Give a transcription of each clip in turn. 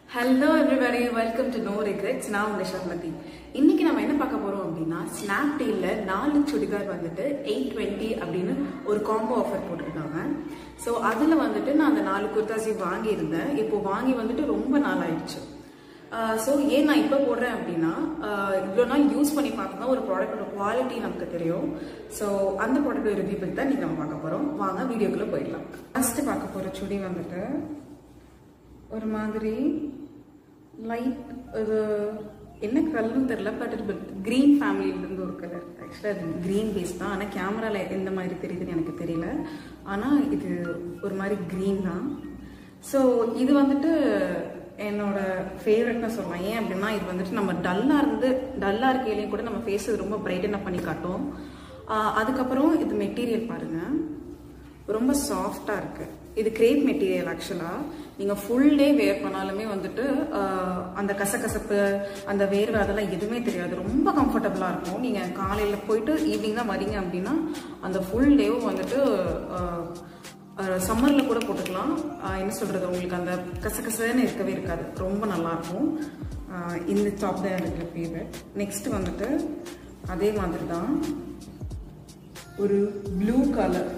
hello everybody welcome to no regrets நான் உங்க ஷர்மதி இன்னைக்கு நம்ம என்ன பார்க்க போறோம் அப்படின்னா ஸ்னாப்டீல்ல நாலு சுடிதார் வந்துட்டு எயிட் டுவெண்ட்டி அப்படின்னு ஒரு காம்போ ஆஃபர் போட்டிருக்காங்க ஸோ அதுல வந்துட்டு நான் அந்த நாலு குர்தாசி வாங்கியிருந்தேன் இப்போ வாங்கி வந்துட்டு ரொம்ப நாள் ஆயிடுச்சு ஸோ ஏன் நான் இப்போ போடுறேன் அப்படின்னா இவ்வளோ நாள் யூஸ் பண்ணி பார்த்தோம்னா ஒரு ப்ராடக்டோட குவாலிட்டி நமக்கு தெரியும் ஸோ அந்த ப்ராடக்ட் ரிவ்யூ பற்றி தான் நீங்கள் நம்ம பார்க்க போகிறோம் வாங்க வீடியோக்குள்ளே போயிடலாம் ஃபஸ்ட்டு பார்க்க போகிற சுடி வந்துட்டு ஒரு மாதிரி லைட் ஒரு என்ன கலர்னு தெரில பட் இது க்ரீன் ஃபேமிலியிலேருந்து ஒரு கலர் ஆக்சுவலாக அது க்ரீன் பேஸ் தான் ஆனால் கேமராவில் எந்த மாதிரி தெரியுதுன்னு எனக்கு தெரியல ஆனால் இது ஒரு மாதிரி க்ரீன் தான் ஸோ இது வந்துட்டு என்னோட ஃபேவரட்னு சொல்லலாம் ஏன் அப்படின்னா இது வந்துட்டு நம்ம டல்லாக இருந்து டல்லாக இருக்கையிலையும் கூட நம்ம ஃபேஸ் ரொம்ப பிரைட்டன் பண்ணி காட்டும் ஆஹ் அதுக்கப்புறம் இது மெட்டீரியல் பாருங்கள் ரொம்ப சாஃப்டாக இருக்கு இது கிரேப் மெட்டீரியல் ஆக்சுவலாக நீங்கள் ஃபுல் டே வேர் பண்ணாலுமே வந்துட்டு ஆஹ், அந்த கசகசப்பு அந்த வேர்வை அதெல்லாம் எதுவுமே தெரியாது ரொம்ப கம்ஃபர்டபுளாக இருக்கும் நீங்கள் காலையில் போயிட்டு ஈவினிங் தான் வரீங்க அப்படின்னா அந்த ஃபுல் டேவும் வந்துட்டு சம்மரில் கூட போட்டுக்கலாம் ஆஹ், என்ன சொல்கிறது உங்களுக்கு அந்த கசகசன்னு இருக்கவே இருக்காது ரொம்ப நல்லாயிருக்கும் இந்த டாப் தான் எனக்கு ஃபேவரட் நெக்ஸ்ட் வந்துட்டு அதே மாதிரி தான் ஒரு ப்ளூ கலர்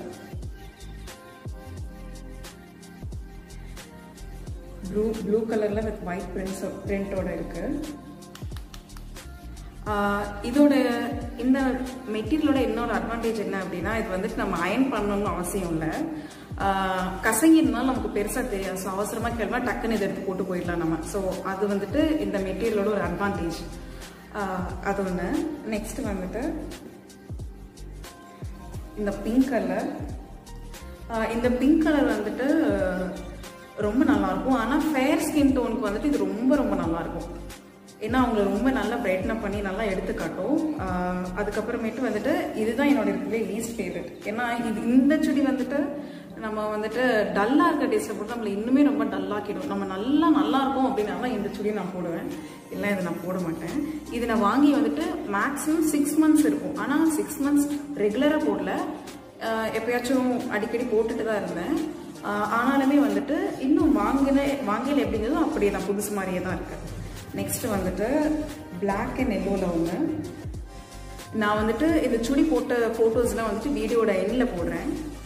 ப்ளூ ப்ளூ கலரில் வித் ஒயிட் பிரிண்ட்ஸ் பிரிண்டோட இருக்கு ஆஹ் இதோட இந்த மெட்டீரியலோட இன்னொரு அட்வான்டேஜ் என்ன அப்படின்னா இது வந்துட்டு நம்ம அயன் பண்ணணும்னு அவசியம் இல்லை கசங்கிருந்தாலும் நமக்கு பெருசாக தெரியாது ஸோ அவசரமாக கிளம்பா டக்குன்னு இதை எடுத்து போட்டு போயிடலாம் நம்ம ஸோ அது வந்துட்டு இந்த மெட்டீரியலோட ஒரு அட்வான்டேஜ் அது ஒன்று நெக்ஸ்ட் வந்துட்டு இந்த பிங்க் கலர் இந்த பிங்க் கலர் வந்துட்டு ரொம்ப நல்லா இருக்கும் ஆனால் ஃபேர் ஸ்கின் டோனுக்கு வந்துட்டு இது ரொம்ப ரொம்ப நல்லா இருக்கும் ஏன்னா அவங்களை ரொம்ப நல்லா பிரைட்னப் பண்ணி நல்லா எடுத்து காட்டும் ஆஹ் அதுக்கப்புறமேட்டு வந்துட்டு இதுதான் என்னோட இருக்கிற லீஸ்ட் ஃபேவரட் ஏன்னா இது இந்த சுடி வந்துட்டு நம்ம வந்துட்டு டல்லாக இருக்க டேஸ்ட்டை போட்டு நம்மளை இன்னுமே ரொம்ப டல்லாக்கிடும் நம்ம நல்லா நல்லா இருக்கும் அப்படின்னா இந்த சுடி நான் போடுவேன் இல்லை இதை நான் போட மாட்டேன் இது நான் வாங்கி வந்துட்டு மேக்ஸிமம் சிக்ஸ் மந்த்ஸ் இருக்கும் ஆனால் சிக்ஸ் மந்த்ஸ் ரெகுலராக போடல ஆஹ் எப்பயாச்சும் அடிக்கடி போட்டுட்டு தான் இருந்தேன் ஆஹ் ஆனாலுமே வந்துட்டு இன்னும் வாங்கின வாங்கல எப்படிங்கிறதும் அப்படியே தான் புதுசு மாதிரியே தான் இருக்கு நெக்ஸ்ட் வந்துட்டு பிளாக் அண்ட் எல்லோவில் ஒன்று நான் வந்துட்டு இந்த சுடி போட்ட ஃபோட்டோஸ்லாம் வந்துட்டு வீடியோட எண்ணில் போடுறேன்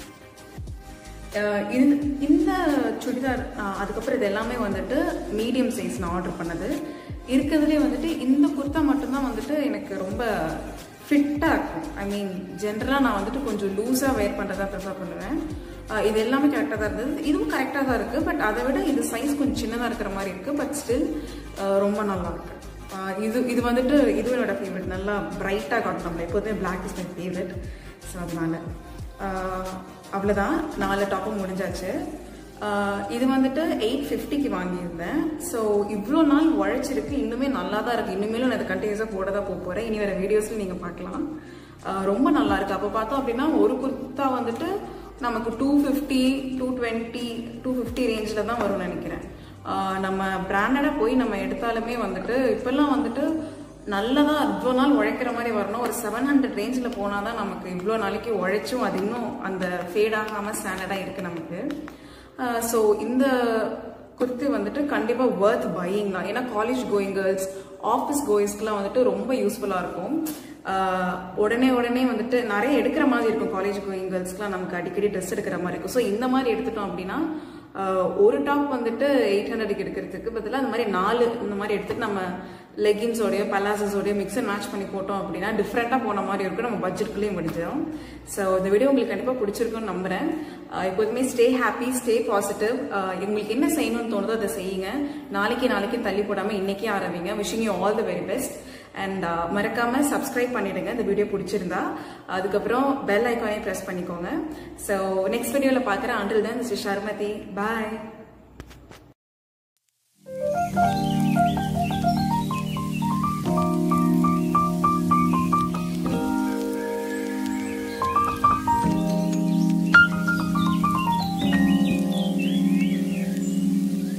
ஆஹ் இந்த இந்த சுடிதார் ஆஹ் அதுக்கப்புறம் இது எல்லாமே வந்துட்டு மீடியம் சைஸ் நான் ஆர்டர் பண்ணது இருக்கிறதுலே வந்துட்டு இந்த குர்த்தா மட்டும்தான் வந்துட்டு எனக்கு ரொம்ப ஃபிட்டாக இருக்கும் ஐ மீன் ஜென்ரலாக நான் வந்துட்டு கொஞ்சம் லூஸாக வேர் பண்ணுறதா ப்ரிஃபர் பண்ணுவேன் ஆஹ் இது எல்லாமே கரெக்டாக தான் இருந்தது இதுவும் கரெக்டாக தான் இருக்குது பட் அதை விட இது சைஸ் கொஞ்சம் சின்னதாக இருக்கிற மாதிரி இருக்குது பட் ஸ்டில் ரொம்ப நல்லா இருக்கு ஆஹ் இது இது வந்துட்டு இது என்னோட ஃபேவரட் நல்லா பிரைட்டாக காட்டும் நம்ம எப்போதுமே black is my favourite so அதனால ஆஹ் அவ்வளோதான் நாலு டாப்பும் முடிஞ்சாச்சு ஆஹ் இது வந்துட்டு எயிட் ஃபிஃப்டிக்கு வாங்கியிருந்தேன் ஸோ இவ்வளோ நாள் உழைச்சிருக்கு இன்னுமே நல்லா தான் இருக்குது இனிமேலும் நான் இதை கண்டினியூஸாக போட தான் போக போகிறேன் இனி வேறு வீடியோஸில் நீங்கள் பார்க்கலாம் ஆஹ் ரொம்ப நல்லா இருக்கு அப்போ பார்த்தோம் அப்படின்னா ஒரு குர்த்தா வந்துட்டு நமக்கு two fifty two twenty two fifty ரேஞ்சில் தான் வரும்னு நினைக்கிறேன் ஆஹ் நம்ம பிராண்டடாக போய் நம்ம எடுத்தாலுமே வந்துட்டு இப்போல்லாம் வந்துட்டு நல்லதாக இவ்வளோ நாள் உழைக்கிற மாதிரி வரணும் ஒரு செவன் ஹண்ட்ரட் ரேஞ்சில் போனால் தான் நமக்கு இவ்வளோ நாளைக்கு உழைச்சும் அது இன்னும் அந்த ஃபேட் ஆகாமல் ஸ்டாண்டர்டாக இருக்குது நமக்கு ஸோ இந்த குர்த்தி வந்துட்டு கண்டிப்பாக ஒர்த் பையிங் தான் ஏன்னா காலேஜ் கோயிங் கேர்ள்ஸ் ஆஃபீஸ் கோயிங்ஸ்க்குலாம் வந்துட்டு ரொம்ப யூஸ்ஃபுல்லாக இருக்கும் ஆஹ் உடனே உடனே வந்துட்டு நிறைய எடுக்கிற மாதிரி இருக்கும் காலேஜ் கோயிங் கேர்ள்ஸ்க்குலாம் நமக்கு அடிக்கடி ட்ரெஸ் எடுக்கிற மாதிரி இருக்கும் ஸோ இந்த மாதிரி எடுத்துட்டோம் அப்படின்னா ஆஹ் ஒரு டாப் வந்துட்டு எயிட் ஹண்ட்ரடுக்கு எடுக்கிறதுக்கு பதிலாக அந்த மாதிரி நாலு இந்த மாதிரி எடுத்துட்டு நம்ம லெகின்ஸோடய பலாசஸோடய மிக்ஸ் அண்ட் மேட்ச் பண்ணி போட்டோம் அப்படின்னா டிஃப்ரெண்ட்டாக போன மாதிரி இருக்கும் நம்ம பட்ஜெட்குள்ளேயும் முடிஞ்சிடும் ஸோ இந்த வீடியோ உங்களுக்கு கண்டிப்பாக பிடிச்சிருக்கும்னு நம்புறேன் ஆஹ் எப்போதுமே ஸ்டே ஹாப்பி ஸ்டே பாசிட்டிவ் உங்களுக்கு என்ன செய்யணும்னு தோணுதோ அதை செய்யுங்க நாளைக்கு நாளைக்கு தள்ளி போடாமல் இன்னைக்கே ஆரம்பிங்க wishing you all the very best and மறக்காம சப்ஸ்கிரைப் பண்ணிடுங்க இந்த வீடியோ பிடிச்சிருந்தா அதுக்கப்புறம் பெல் ஐக்கானே ப்ரெஸ் பண்ணிக்கோங்க ஸோ நெக்ஸ்ட் வீடியோவில் பார்க்குறேன் அண்டில் தான் திஸ் ஷர்மதி பாய்